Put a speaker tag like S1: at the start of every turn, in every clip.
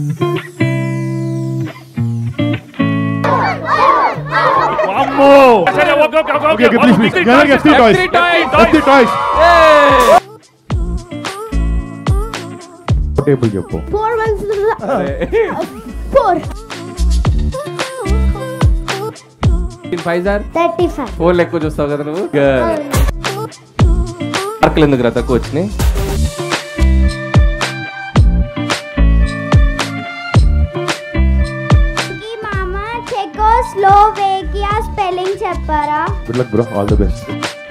S1: వామ్మో సరే okay okay okay
S2: Okay, okay, please, please. Can I get three toys?
S1: Three toys.
S2: Get three toys. Table చెప్పు
S3: four ones four
S4: five sir
S3: thirty five
S4: ఫోన్లు ఎక్కువ చూస్తావు కదా నువ్వు మార్కులు ఎందుకు రా తక్కువ వచ్చినాయి
S3: ఈ మామ చెకో స్లోవేకియా స్పెల్లింగ్ చెప్పారా
S2: good luck bro all the best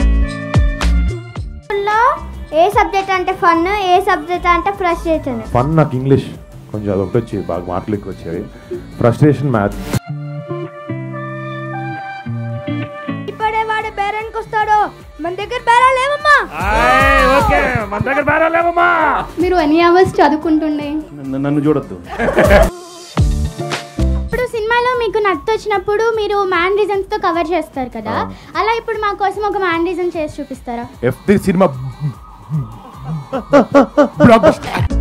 S3: లో ఏ సబ్జెక్ట్ అంటే ఫన్ ఏ సబ్జెక్ట్ అంటే ఫ్రస్ట్రేషన్
S2: ఫన్ నాకు ఇంగ్లీష్ కొంచెం అదొకటి వచ్చేది బాగా మార్కులు ఎక్కువ వచ్చేవి ఫ్రస్ట్రేషన్ మ్యాథ్
S3: ఇప్పుడే వాడు బేరానికి వస్తాడు మన దగ్గర బేరా లేవమ్మా
S1: ఆయ్, ఓకే మన దగ్గర బేరా లేవమ్మా
S5: మీరు ఎన్ని అవర్స్ చదువుకుంటుండే
S1: నన్ను- నన్ను చూడొద్దు
S3: ఇప్పుడు సినిమాలో మీకు నత్తు వచ్చినప్పుడు మీరు మ్యాన్ రీజన్స్ తో కవర్ చేస్తారు కదా అలా ఇప్పుడు మా కోసం ఒక మ్యాన్ రీజన్ చేసి చూపిస్తారా
S2: ఎఫ్ సినిమా బ్లాక్